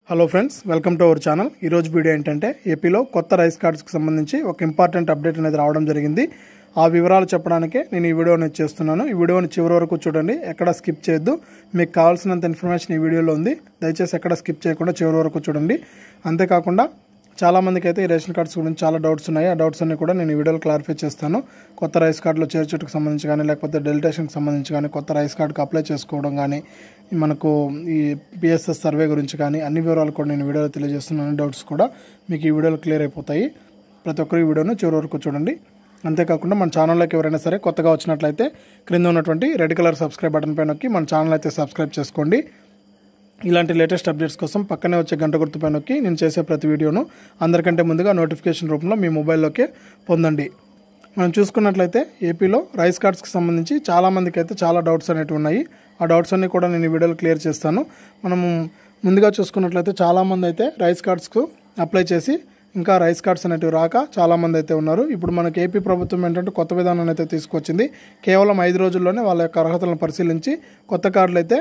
hello friends welcome to our channel ఈరోజు video ఏంటంటే ఏపీలో కొత్త రైస్ కార్డ్స్కి సంబంధించి ఒక ఇంపార్టెంట్ అప్డేట్ అనేది రావడం జరిగింది ఆ వివరాలు చెప్పడానికే నేను ఈ వీడియో అనేది చేస్తున్నాను ఈ వీడియోని చివరి వరకు చూడండి ఎక్కడ స్కిప్ చేయొద్దు మీకు కావాల్సినంత ఇన్ఫర్మేషన్ ఈ వీడియోలో ఉంది దయచేసి ఎక్కడ స్కిప్ చేయకుండా చివరి వరకు చూడండి అంతేకాకుండా చాలా మందికి అయితే ఈ రేషన్ కార్డ్స్ గురించి చాలా డౌట్స్ ఉన్నాయి ఆ డౌట్స్ అన్ని కూడా నేను ఈ వీడియోలో క్లారిఫై చేస్తాను కొత్త రైస్ కార్డులో చేర్చుటకు సంబంధించి కానీ లేకపోతే డెలిటేషన్కి సంబంధించి కానీ కొత్త రైస్ కార్డుకి అప్లై చేసుకోవడం కానీ మనకు ఈ పిఎస్ఎస్ సర్వే గురించి కానీ అన్ని వివరాలు కూడా నేను వీడియోలో తెలియజేస్తున్నాను డౌట్స్ కూడా మీకు ఈ వీడియోలో క్లియర్ అయిపోతాయి ప్రతి ఒక్కరు ఈ వీడియోను చివరి వరకు చూడండి అంతేకాకుండా మన ఛానల్లోకి ఎవరైనా సరే కొత్తగా వచ్చినట్లయితే క్రింద ఉన్నటువంటి రెడ్ కలర్ సబ్స్క్రైబ్ బటన్ పైన నొక్కి మన ఛానల్ అయితే సబ్స్క్రైబ్ చేసుకోండి ఇలాంటి లేటెస్ట్ అప్డేట్స్ కోసం పక్కనే వచ్చే గంట గుర్తుపై నొక్కి నేను చేసే ప్రతి వీడియోను అందరికంటే ముందుగా నోటిఫికేషన్ రూపంలో మీ మొబైల్లోకే పొందండి మనం చూసుకున్నట్లయితే ఏపీలో రైస్ కార్డ్స్కి సంబంధించి చాలామందికి అయితే చాలా డౌట్స్ అనేవి ఉన్నాయి ఆ డౌట్స్ అన్ని కూడా నేను ఈ వీడియోలో క్లియర్ చేస్తాను మనము ముందుగా చూసుకున్నట్లయితే చాలామంది అయితే రైస్ కార్డ్స్కు అప్లై చేసి ఇంకా రైస్ కార్డ్స్ అనేటివి రాక చాలామంది అయితే ఉన్నారు ఇప్పుడు మనకి ఏపీ ప్రభుత్వం ఏంటంటే కొత్త విధానాన్ని అయితే తీసుకొచ్చింది కేవలం ఐదు రోజుల్లోనే వాళ్ళ యొక్క అర్హతలను పరిశీలించి కొత్త కార్డులు అయితే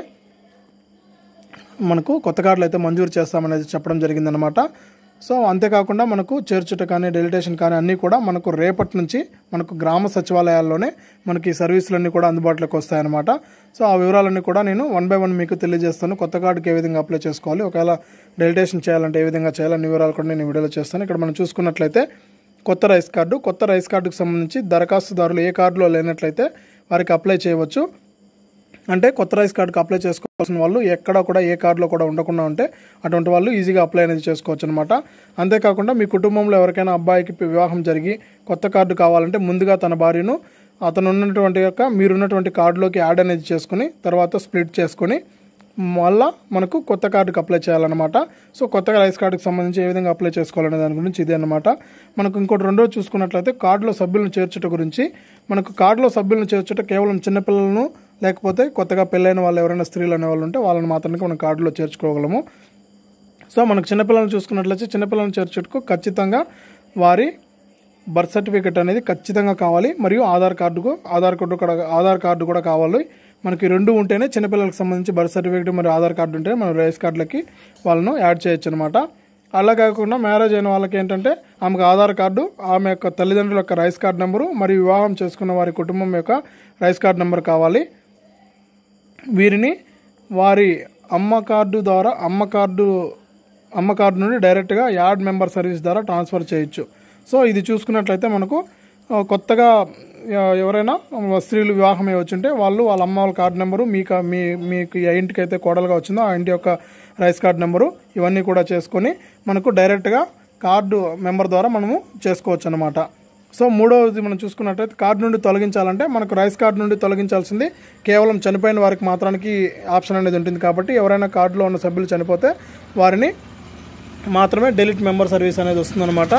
మనకు కొత్త కార్డులు అయితే మంజూరు చేస్తామనేది చెప్పడం జరిగిందనమాట సో అంతేకాకుండా మనకు చేర్చుట కానీ డెలిటేషన్ కానీ అన్నీ కూడా మనకు రేపటి నుంచి మనకు గ్రామ సచివాలయాల్లోనే మనకి ఈ సర్వీసులన్నీ కూడా అందుబాటులోకి వస్తాయన్నమాట సో ఆ వివరాలన్నీ కూడా నేను వన్ బై వన్ మీకు తెలియజేస్తాను కొత్త కార్డుకి ఏ విధంగా అప్లై చేసుకోవాలి ఒకవేళ డెలిటేషన్ చేయాలంటే ఏ విధంగా చేయాలి అన్ని వివరాలు కూడా నేను ఈ వీడియోలో చేస్తాను ఇక్కడ మనం చూసుకున్నట్లయితే కొత్త రైస్ కార్డు కొత్త రైస్ కార్డుకు సంబంధించి దరఖాస్తుదారులు ఏ కార్డులో లేనట్లయితే వారికి అప్లై చేయవచ్చు అంటే కొత్త రైస్ కార్డుకి అప్లై చేసుకోవాల్సిన వాళ్ళు ఎక్కడ కూడా ఏ కార్డులో కూడా ఉండకుండా ఉంటే అటువంటి వాళ్ళు ఈజీగా అప్లై అనేది చేసుకోవచ్చు అనమాట అంతేకాకుండా మీ కుటుంబంలో ఎవరికైనా అబ్బాయికి వివాహం జరిగి కొత్త కార్డు కావాలంటే ముందుగా తన భార్యను అతను ఉన్నటువంటి యొక్క మీరున్నటువంటి కార్డులోకి యాడ్ అనేది చేసుకుని తర్వాత స్ప్లిట్ చేసుకొని మళ్ళా మనకు కొత్త కార్డుకి అప్లై చేయాలన్నమాట సో కొత్తగా రైస్ కార్డుకి సంబంధించి ఏ విధంగా అప్లై చేసుకోవాలనే దాని గురించి ఇదే అనమాట మనకు ఇంకోటి రెండో చూసుకున్నట్లయితే కార్డులో సభ్యులను చేర్చుట గురించి మనకు కార్డులో సభ్యులను చేర్చుట కేవలం చిన్నపిల్లలను లేకపోతే కొత్తగా పెళ్ళైన వాళ్ళు ఎవరైనా స్త్రీలు అనే వాళ్ళు ఉంటే వాళ్ళని మాత్రమే మనం కార్డులో చేర్చుకోగలము సో మనకు చిన్నపిల్లలను చూసుకున్నట్లయితే చిన్నపిల్లలను చేర్చుటకు ఖచ్చితంగా వారి బర్త్ సర్టిఫికేట్ అనేది ఖచ్చితంగా కావాలి మరియు ఆధార్ కార్డుకు ఆధార్ కార్డు కూడా ఆధార్ కార్డు కూడా కావాలి మనకి రెండు ఉంటేనే చిన్నపిల్లలకు సంబంధించి బర్త్ సర్టిఫికేట్ మరియు ఆధార్ కార్డు ఉంటే మనం రైస్ కార్డులకి వాళ్ళను యాడ్ చేయొచ్చు అనమాట అలా కాకుండా మ్యారేజ్ అయిన వాళ్ళకి ఏంటంటే ఆమెకు ఆధార్ కార్డు ఆమె యొక్క తల్లిదండ్రుల యొక్క రైస్ కార్డు నెంబరు మరియు వివాహం చేసుకున్న వారి కుటుంబం యొక్క రైస్ కార్డు నెంబర్ కావాలి వీరిని వారి అమ్మ కార్డు ద్వారా అమ్మ కార్డు అమ్మ కార్డు నుండి డైరెక్ట్గా యాడ్ మెంబర్ సర్వీస్ ద్వారా ట్రాన్స్ఫర్ చేయొచ్చు సో ఇది చూసుకున్నట్లయితే మనకు ఆ, కొత్తగా ఆ, ఎవరైనా స్త్రీలు వివాహం అయ్యి వచ్చుంటే వాళ్ళు వాళ్ళ అమ్మ వాళ్ళ కార్డు నెంబరు మీకు మీ మీకు ఏ ఇంటికి అయితే కోడలుగా వచ్చిందో ఆ ఇంటి యొక్క రైస్ కార్డు నెంబరు ఇవన్నీ కూడా చేసుకొని మనకు డైరెక్ట్గా కార్డు మెంబర్ ద్వారా మనము చేసుకోవచ్చు అనమాట సో మూడవది మనం చూసుకున్నట్లయితే కార్డు నుండి తొలగించాలంటే మనకు రైస్ కార్డు నుండి తొలగించాల్సింది కేవలం చనిపోయిన వారికి మాత్రానికి ఆప్షన్ అనేది ఉంటుంది కాబట్టి ఎవరైనా కార్డులో ఉన్న సభ్యులు చనిపోతే వారిని మాత్రమే డెలిట్ మెంబర్ సర్వీస్ అనేది వస్తుందన్నమాట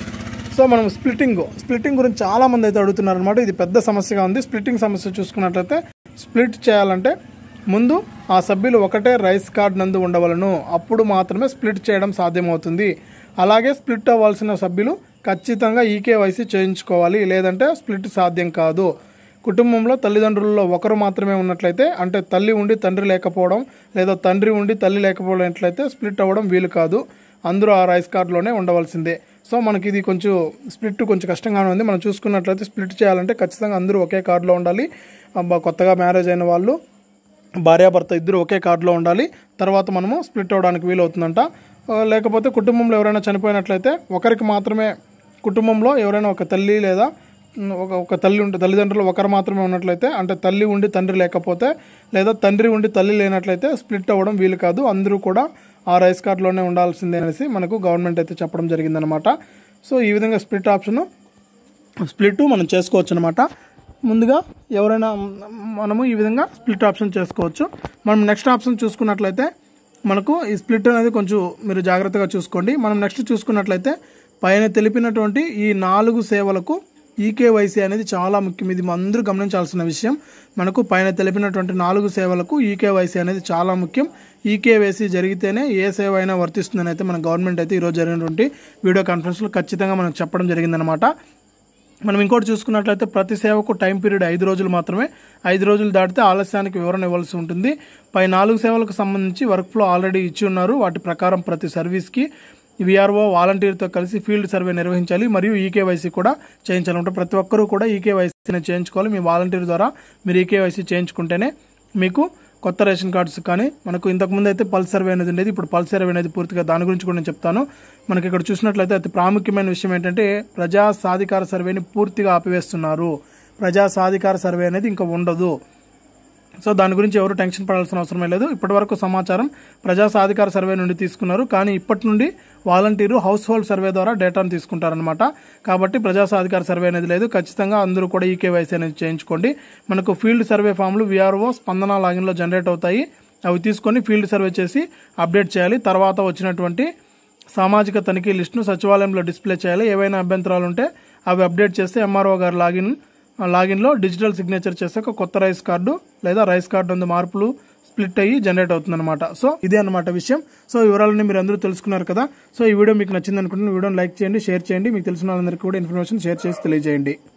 సో మనం స్ప్లిట్టింగ్ స్ప్లిట్టింగ్ గురించి చాలా మంది అయితే అడుగుతున్నారు అనమాట ఇది పెద్ద సమస్యగా ఉంది స్ప్లిట్టింగ్ సమస్య చూసుకున్నట్లయితే స్ప్లిట్ చేయాలంటే ముందు ఆ సభ్యులు ఒకటే రైస్ కార్డ్ నందు ఉండవలను అప్పుడు మాత్రమే స్ప్లిట్ చేయడం సాధ్యమవుతుంది అలాగే స్ప్లిట్ అవ్వాల్సిన సభ్యులు ఖచ్చితంగా ఈకేవైసీ చేయించుకోవాలి లేదంటే స్ప్లిట్ సాధ్యం కాదు కుటుంబంలో తల్లిదండ్రులలో ఒకరు మాత్రమే ఉన్నట్లయితే అంటే తల్లి ఉండి తండ్రి లేకపోవడం లేదా తండ్రి ఉండి తల్లి లేకపోవడం స్ప్లిట్ అవ్వడం వీలు కాదు అందరూ ఆ రైస్ కార్డులోనే ఉండవలసిందే సో మనకి ఇది కొంచెం స్ప్లిట్ కొంచెం కష్టంగానే ఉంది మనం చూసుకున్నట్లయితే స్ప్లిట్ చేయాలంటే ఖచ్చితంగా అందరూ ఒకే కార్డులో ఉండాలి అబ్బా, కొత్తగా మ్యారేజ్ అయిన వాళ్ళు భార్యాభర్త ఇద్దరు ఒకే కార్డులో ఉండాలి తర్వాత మనము స్ప్లిట్ అవ్వడానికి వీలవుతుందంట ఆ, లేకపోతే కుటుంబంలో ఎవరైనా చనిపోయినట్లయితే ఒకరికి మాత్రమే కుటుంబంలో ఎవరైనా ఒక తల్లి లేదా ఉమ్, ఒక ఒక తల్లి ఉంటే తల్లిదండ్రులు ఒకరు మాత్రమే ఉన్నట్లయితే అంటే తల్లి ఉండి తండ్రి లేకపోతే లేదా తండ్రి ఉండి తల్లి లేనట్లయితే స్ప్లిట్ అవ్వడం వీలు కాదు అందరూ కూడా ఆ రైస్ కార్డులోనే ఉండాల్సిందే అనేసి మనకు గవర్నమెంట్ అయితే చెప్పడం జరిగిందనమాట సో ఈ విధంగా స్ప్లిట్ ఆప్షన్ స్ప్లిట్ మనం చేసుకోవచ్చు అనమాట ముందుగా ఎవరైనా మనము ఈ విధంగా స్ప్లిట్ ఆప్షన్ చేసుకోవచ్చు మనం నెక్స్ట్ ఆప్షన్ చూసుకున్నట్లయితే మనకు ఈ స్ప్లిట్ అనేది కొంచెం మీరు జాగ్రత్తగా చూసుకోండి మనం నెక్స్ట్ చూసుకున్నట్లయితే పైన తెలిపినటువంటి ఈ నాలుగు సేవలకు ఈకేవైసీ అనేది చాలా ముఖ్యం ఇది మనం అందరూ గమనించాల్సిన విషయం మనకు పైన తెలిపినటువంటి నాలుగు సేవలకు ఈకేవైసీ అనేది చాలా ముఖ్యం ఈకేవైసీ జరిగితేనే ఏ సేవ అయినా వర్తిస్తుందని అయితే మన గవర్నమెంట్ అయితే ఈరోజు జరిగినటువంటి వీడియో కాన్ఫరెన్స్లో ఖచ్చితంగా మనకు చెప్పడం జరిగిందనమాట మనం ఇంకోటి చూసుకున్నట్లయితే ప్రతి సేవకు టైం పీరియడ్ ఐదు రోజులు మాత్రమే ఐదు రోజులు దాటితే ఆలస్యానికి వివరణ ఇవ్వాల్సి ఉంటుంది పై నాలుగు సేవలకు సంబంధించి వర్క్ ఫ్లో ఆల్రెడీ ఇచ్చి ఉన్నారు వాటి ప్రకారం ప్రతి సర్వీస్కి విఆర్ఓ వాలంటీర్తో కలిసి ఫీల్డ్ సర్వే నిర్వహించాలి మరియు ఈకేవైసీ కూడా చేయించాలన్నమాట ప్రతి ఒక్కరూ కూడా ఈకేవైసీని చేయించుకోవాలి మీ వాలంటీర్ ద్వారా మీరు ఈకేవైసీ చేయించుకుంటేనే మీకు కొత్త రేషన్ కార్డ్స్ కానీ మనకు ఇంతకుముందు అయితే పల్స్ సర్వే అనేది ఉండేది ఇప్పుడు పల్స్ సర్వే అనేది పూర్తిగా దాని గురించి కూడా నేను చెప్తాను మనకి ఇక్కడ చూసినట్లయితే అతి ప్రాముఖ్యమైన విషయం ఏంటంటే ప్రజా సాధికార సర్వేని పూర్తిగా ఆపివేస్తున్నారు ప్రజా సాధికార సర్వే అనేది ఇంకా ఉండదు సో దాని గురించి ఎవరు టెన్షన్ పడాల్సిన అవసరం లేదు ఇప్పటివరకు సమాచారం ప్రజా సాధికార సర్వే నుండి తీసుకున్నారు కానీ ఇప్పటి నుండి వాలంటీరు హౌస్ హోల్డ్ సర్వే ద్వారా డేటాను తీసుకుంటారనమాట కాబట్టి ప్రజా సాధికార సర్వే అనేది లేదు ఖచ్చితంగా అందరూ కూడా ఈకేవైసీ అనేది చేయించుకోండి మనకు ఫీల్డ్ సర్వే ఫామ్లు విఆర్ఓ స్పందన లాగిన్లో జనరేట్ అవుతాయి అవి తీసుకొని ఫీల్డ్ సర్వే చేసి అప్డేట్ చేయాలి తర్వాత వచ్చినటువంటి సామాజిక తనిఖీ లిస్టును సచివాలయంలో డిస్ప్లే చేయాలి ఏవైనా అభ్యంతరాలు ఉంటే అవి అప్డేట్ చేస్తే ఎంఆర్ఓ గారు లాగిన్ లాగిన్లో డిజిటల్ సిగ్నేచర్ చేసాక కొత్త రైస్ కార్డు లేదా రైస్ కార్డు ఉంది మార్పులు స్ప్లిట్ అయ్యి జనరేట్ అవుతుంది అనమాట సో ఇదే అనమాట విషయం సో ఈ వివరాలన్నీ మీరు అందరూ తెలుసుకున్నారు కదా సో ఈ వీడియో మీకు నచ్చింది అనుకుంటున్న వీడియోని లైక్ చేయండి షేర్ చేయండి మీకు తెలిసిన వాళ్ళందరికీ కూడా ఇన్ఫర్మేషన్ షేర్ చేసి తెలియజేయండి